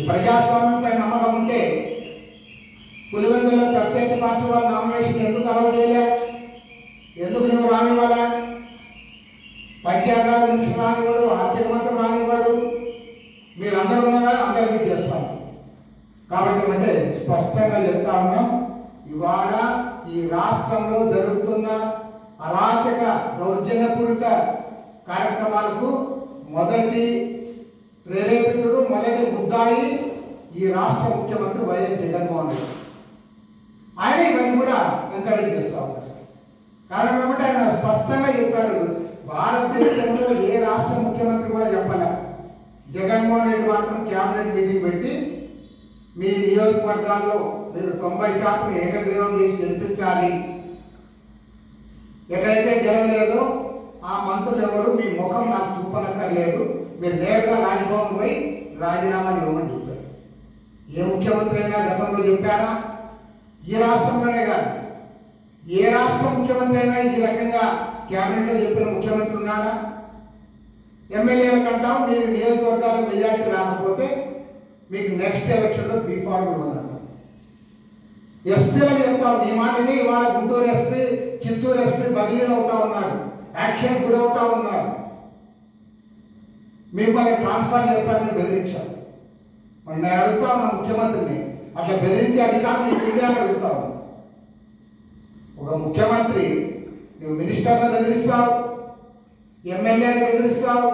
ప్రజాస్వామ్యంపై నమ్మకం ఉంటే పులివెందులో ప్రత్యక్ష పార్టీ వాళ్ళ నామినేషన్ ఎందుకు అలౌ చేయలే ఎందుకు నువ్వు రానివ్వాలా పంచాయతీరాజ్ మినిస్టర్ రానివ్వడు ఆర్థిక మంత్రి రానివ్వడు మీరందరూ ఉన్నదా అందరికీ చేస్తాం కాబట్టి అంటే స్పష్టంగా చెప్తా ఉన్నాం ఇవాళ ఈ రాష్ట్రంలో జరుగుతున్న అరాచక దౌర్జన్యపూరిత కార్యక్రమాలకు మొదటి ప్రేరేపితుడు మొదటి ముద్దాయి ఈ రాష్ట్ర ముఖ్యమంత్రి వైఎస్ జగన్మోహన్ రెడ్డి ఆయన ఇవన్నీ కూడా ఎంకరేజ్ చేస్తా ఉన్నారు కారణం ఏమంటే ఆయన స్పష్టంగా చెప్పాడు భారతదేశంలో ఏ రాష్ట్ర ముఖ్యమంత్రి కూడా చెప్పలే జగన్మోహన్ రెడ్డి మాత్రం క్యాబినెట్ మీటింగ్ పెట్టి మీ నియోజకవర్గాల్లో మీరు తొంభై శాతం ఏకగ్రీవం చేసి గెలిపించాలి ఎక్కడైతే గెలవలేదో ఆ మంత్రులు ఎవరు మీ ముఖం నాకు చూపనక్కర్లేదు మీరు నేరుగా రాజ్భవన్ పోయి రాజీనామా ఇవ్వమని చెప్పారు ఏ ముఖ్యమంత్రి అయినా గతంలో చెప్పారా ఈ రాష్ట్రంలోనే కాదు ఏ రాష్ట్ర ముఖ్యమంత్రి అయినా ఈ రకంగా క్యాబినెట్లో చెప్పిన ముఖ్యమంత్రి ఉన్నాడా ఎమ్మెల్యేలకు అంటాం మీరు నియోజకవర్గాల్లో మెజార్టీ రాకపోతే మీకు నెక్స్ట్ ఎలక్షన్లో బీఫార్మ్ ఇవ్వనంటాం ఎస్పీలకు చెప్తాం నీ మాటని ఇవాళ గుంటూరు ఎస్పీ చిత్తూరు ఎస్పీ బదిలీలు అవుతా ఉన్నారు యాక్షన్ గురవుతా ఉన్నారు మిమ్మల్ని ట్రాన్స్ఫర్ చేస్తారని బెదిరించారు మరి నేను అడుగుతా మా ముఖ్యమంత్రిని అట్లా బెదిరించే అధికారం నీకు ఇండియాని అడుగుతావు ఒక ముఖ్యమంత్రి నువ్వు మినిస్టర్ని బెదిరిస్తావు ఎమ్మెల్యేని బెదిరిస్తావు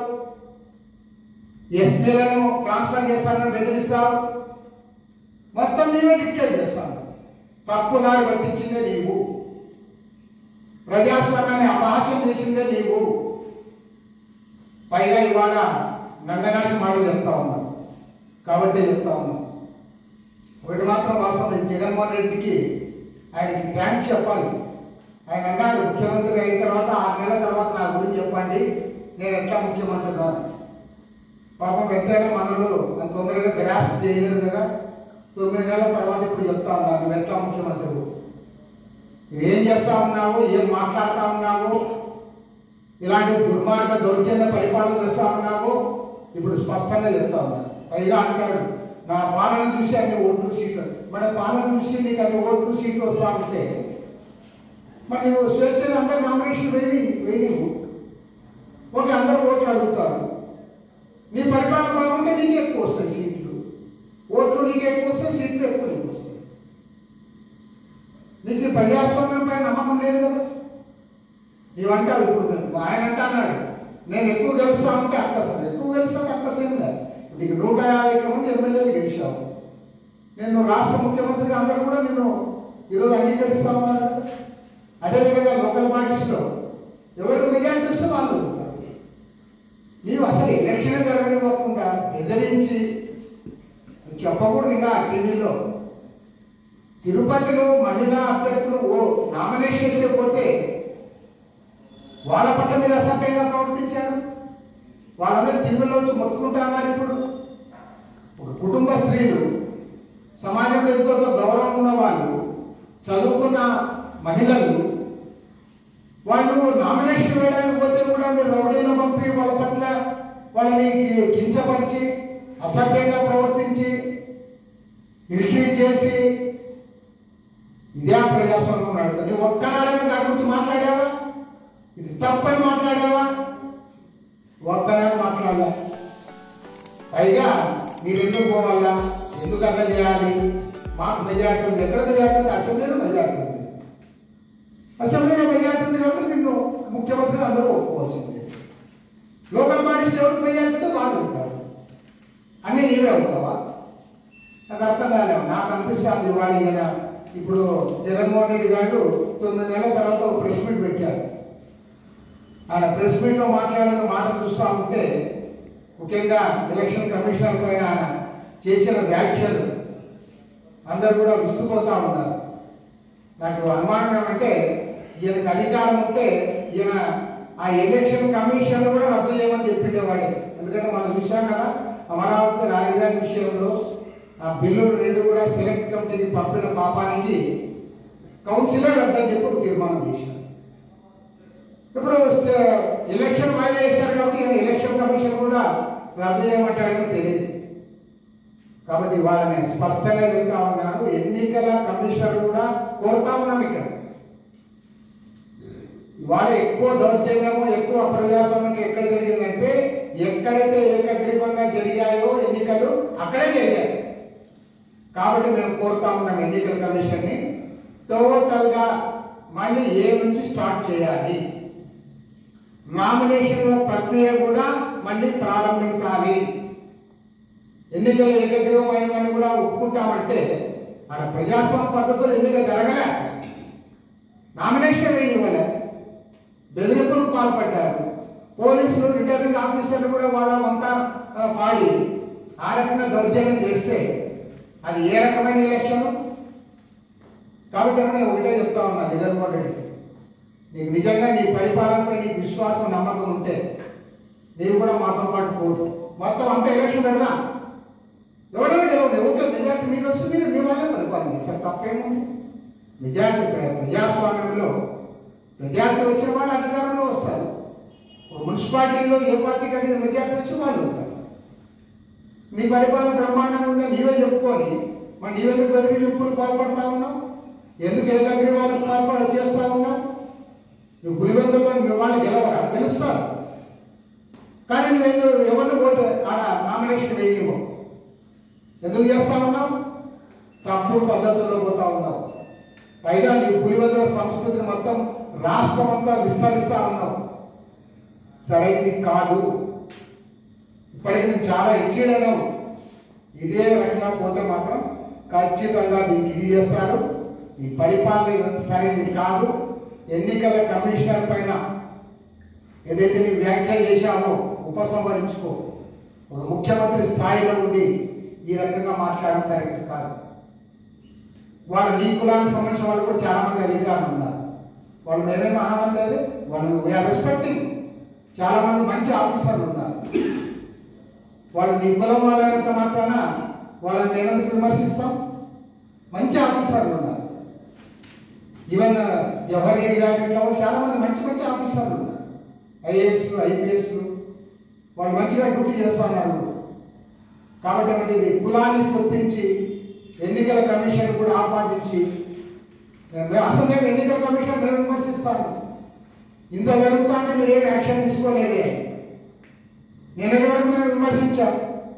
ఎస్పీలను ట్రాన్స్ఫర్ చేస్తానని బెదిరిస్తావు మొత్తం నీవే డిక్టేట్ చేస్తాను తప్పుదారి పట్టించిందే నీవు ప్రజాస్వామ్యాన్ని అపహాస్యం చేసిందే నీవు పైగా ఇవాళ నంగనాచి మాటలు చెప్తా ఉన్నాం కాబట్టి చెప్తా ఉన్నాం ఒకటి మాత్రం వాస్తవం ఈ జగన్మోహన్ రెడ్డికి ఆయనకి థ్యాంక్స్ చెప్పాలి ఆయన అన్నాడు ముఖ్యమంత్రి అయిన తర్వాత ఆరు నెలల తర్వాత నా గురించి చెప్పండి నేను ఎట్లా ముఖ్యమంత్రి కాదు పాపం ఎంతైనా మనలు అంత తొందరగా గ్రాస్ చేయలేరు కదా తొమ్మిది నెలల తర్వాత ఇప్పుడు చెప్తా ఉన్నా నువ్వు ఎట్లా ముఖ్యమంత్రి ఏం చేస్తా ఉన్నావు ఏం మాట్లాడుతా ఉన్నావు ఇలాంటి దుర్మార్గ దౌర్జన్య పరిపాలన చేస్తా ఉన్నావు ఇప్పుడు స్పష్టంగా చెప్తా ఉన్నా పైగా అంటాడు నా పాలన చూసి అన్ని ఓట్లు సీట్లు మన పాలన చూసి నీకు అన్ని ఓట్లు సీట్లు వస్తా ఉంటే మరి నువ్వు స్వేచ్ఛగా అందరు నామినేషన్ వేయి వేయవు ఓకే అందరు ఓట్లు అడుగుతారు నీ పరిపాలన బాగుంటే నీకు ఎక్కువ వస్తాయి సీట్లు ఓట్లు నీకు ఎక్కువ వస్తాయి సీట్లు ఎక్కువ నీకు వస్తాయి నీకు ఈ ప్రజాస్వామ్యంపై నమ్మకం లేదు కదా నీవంటావు ఇప్పుడు నేను- ఆయన అంటా అన్నాడు నేను ఎక్కువ గెలుస్తా ఉంటే అక్కసం ఎక్కువ గెలుస్తా అక్కసేం లేదు నీకు నూట యాభై ఒక్క మంది ఎమ్మెల్యేలు గెలిచావు నేను రాష్ట్ర ముఖ్యమంత్రిగా అందరూ కూడా నేను ఈరోజు అంగీకరిస్తా ఉన్నారు కదా. అదేవిధంగా లోకల్ బాడీస్లో ఎవరు మెజార్టీ వస్తే వాళ్ళు వదులుతారు. నీవు అసలు ఎలక్షన్ జరగనివ్వకుండా బెదిరించి చెప్పకూడదు ఇంకా టీవీలో తిరుపతిలో మహిళా అభ్యర్థులు ఓ నామినేషన్ చేసిపోతే వాళ్ళ పట్ల మీరు అసభ్యంగా ప్రవర్తించారు వాళ్ళందరూ టీవీలో వచ్చి మొత్తుకుంటున్నారు ఇప్పుడు ఒక కుటుంబ స్త్రీలు సమాజంలో ఎంతో గౌరవం ఉన్న వాళ్ళు చదువుకున్న మహిళలు వాళ్ళు నామినేషన్ వేయడానికి పోతే కూడా మీరు రౌడీలో పంపి వాళ్ళ పట్ల వాళ్ళని కి- కించపరిచి అసభ్యంగా ప్రవర్తించి ఇరిటేట్ చేసి ఇదే ప్రజాస్వామ్యం నడుతుంది నువ్వు ఒక్కనాడైనా దాని గురించి మాట్లాడావా ఇది తప్పని మాట్లాడావా ఒక్కనాడు మాట్లాడలే పైగా మీరు ఎందుకు పోవాలా ఎందుకు అట్లా చేయాలి మాకు మెజార్టీ ఉంది ఎక్కడ మెజార్టీ ఉంది అసెంబ్లీలో మెజార్టీ ఉంది అసెంబ్లీలో మెజార్టీ ఉంది కాబట్టి నిన్ను ముఖ్యమంత్రి అందరూ ఒప్పుకోవాల్సిందే లోకల్ బాడీస్ ఎవరికి మెజార్టీ ఉంటే వాళ్ళు ఉంటారు అన్నీ నీవే అవుతావా నాకు అర్థం కాలేదు నాకు అనిపిస్తుంది ఇవాళ ఈయన ఇప్పుడు జగన్మోహన్ రెడ్డి గారు తొమ్మిది నెలల తర్వాత ఒక ప్రెస్ మీట్ పెట్టాడు ఆయన ప్రెస్ మీట్లో మాట్లాడిన మాట చూస్తూ ఉంటే ముఖ్యంగా ఎలక్షన్ కమిషనర్ పైన ఆయన చేసిన వ్యాఖ్యలు అందరూ కూడా విస్తుపోతూ ఉన్నారు నాకు అనుమానం ఏమంటే ఈయనకు అధికారం ఉంటే ఈయన ఆ ఎలక్షన్ కమిషన్ కూడా రద్దు చేయమని చెప్పిండేవాడే ఎందుకంటే మనం చూసాం కదా అమరావతి రాజధాని విషయంలో ఆ బిల్లులు రెండు కూడా సెలెక్ట్ కమిటీకి పంపిన పాపానికి కౌన్సిలర్ రద్దని చెప్పి ఒక తీర్మానం చేశారు ఇప్పుడు స- ఎలక్షన్ వాయిదా వేశారు కాబట్టి ఈయన ఎలక్షన్ కమిషన్ కూడా రద్దు చేయమంటాడేమో తెలియదు కాబట్టి ఇవాళ నేను స్పష్టంగా చెప్తా ఉన్నాను ఎన్నికల కమిషన్ కూడా కోరుతా ఉన్నాం ఇక్కడ ఇవాళ ఎక్కువ దౌర్జన్యము ఎక్కువ ప్రజాస్వామ్యం ఎక్కడ జరిగిందంటే ఎక్కడైతే ఏకగ్రీవంగా జరిగాయో ఎన్నికలు అక్కడే జరిగాయి కాబట్టి మేము కోరుతా ఉన్నాం ఎన్నికల కమిషన్ని టోటల్గా మళ్ళీ ఏ నుంచి స్టార్ట్ చేయాలి నామినేషన్ల ప్రక్రియ కూడా మళ్ళీ ప్రారంభించాలి ఎన్నికలు ఏకగ్రీవమైనవని కూడా ఒప్పుకుంటామంటే అక్కడ ప్రజాస్వామ్య పద్ధతులు ఎన్నిక జరగలే నామినేషన్ వేయనివ్వలే బెదిరింపులకు పాల్పడ్డారు పోలీసులు రిటర్నింగ్ ఆఫీసర్లు కూడా వాళ్ళ అంతా ఆ, పాడి ఆ రకంగా దౌర్జన్యం చేస్తే అది ఏ రకమైన ఎలక్షన్ కాబట్టి నేను ఒకటే చెప్తా ఉన్నా జగన్మోహన్ రెడ్డి నీకు నిజంగా నీ పరిపాలనపై నీకు విశ్వాసం నమ్మకం ఉంటే నీవు కూడా మాతో పాటు పోరు మొత్తం అంత ఎలక్షన్ పెడదాం ఎవరైనా గెలవండి ఓకే మెజార్టీ మీకు వస్తుంది మీరు మీ వాళ్ళే పరిపాలన చేస్తారు తప్పేముంది మెజార్టీ ప్ర- ప్రజాస్వామ్యంలో మెజార్టీ వచ్చిన వాళ్ళు అధికారంలో వస్తారు ఒక మున్సిపాలిటీలో ఏ పార్టీకి అనేది మెజార్టీ వచ్చి వాళ్ళు ఉంటారు మీ పరిపాలన బ్రహ్మాండంగా ఉందని నీవే చెప్పుకొని మరి నీవెందుకు బతికి చెప్పులు పాల్పడతా ఉన్నావు ఎందుకు ఏకగ్రీవాలకు పాల్పడ చేస్తా ఉన్నావు నువ్వు పులివెందులో మీ వాళ్ళు గెలవరా గెలుస్తారు కానీ నువ్వు ఎవరిని ఓటు ఆడ నామినేషన్ వేయనివ్వవు ఎందుకు చేస్తా ఉన్నావు తప్పుడు పద్ధతుల్లో పోతా ఉన్నావు పైగా నీ పులివెందుల సంస్కృతిని మొత్తం రాష్ట్రం అంతా విస్తరిస్తా ఉన్నావు సరైనది కాదు ఇప్పటికి నువ్వు చాలా ఇచ్చిడను ఇదే రకంగా పోతే మాత్రం ఖచ్చితంగా దీనికి ఇది చేస్తారు ఈ పరిపాలన ఇదంతా సరైనది కాదు ఎన్నికల కమిషనర్ పైన ఏదైతే నీ వ్యాఖ్యలు చేశామో ఉపసంహరించుకో ఒక ముఖ్యమంత్రి స్థాయిలో ఉండి ఈ రకంగా మాట్లాడడం కరెక్ట్ కాదు వాళ్ళ నీ కులానికి సంబంధించిన వాళ్ళు కూడా చాలా మంది అధికారులు ఉన్నారు వాళ్ళు మేమేం అనడం లేదు వాళ్ళు వీఆర్ రెస్పెక్టింగ్ చాలా మంది మంచి ఆఫీసర్లు ఉన్నారు వాళ్ళు నీ కులం వాళ్ళైనంత మాత్రాన వాళ్ళని మేమెందుకు విమర్శిస్తాం మంచి ఆఫీసర్లు ఉన్నారు ఈవెన్ జవహర్ రెడ్డి గారి ఇట్లా వాళ్ళు చాలా మంది మంచి మంచి ఆఫీసర్లు ఉన్నారు ఐఏఎస్లు ఐపీఎస్లు వాళ్ళు మంచిగా డ్యూటీ చేస్తున్నారు కాబట్టి ఏమంటే ఇది కులాన్ని చొప్పించి ఎన్నికల కమిషన్ కూడా ఆపాదించి మేము అసలు మేము ఎన్నికల కమిషన్ మేము విమర్శిస్తాను ఇంత జరుగుతా అంటే మీరు ఏం యాక్షన్ తీసుకోలేదే నేను వరకు మేము విమర్శించాం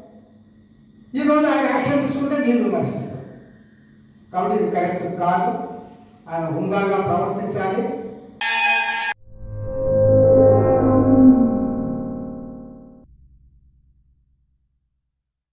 ఈరోజు ఆయన యాక్షన్ తీసుకుంటే నేను విమర్శిస్తాను కాబట్టి ఇది కరెక్ట్ కాదు ఆయన హుందాగా ప్రవర్తించాలి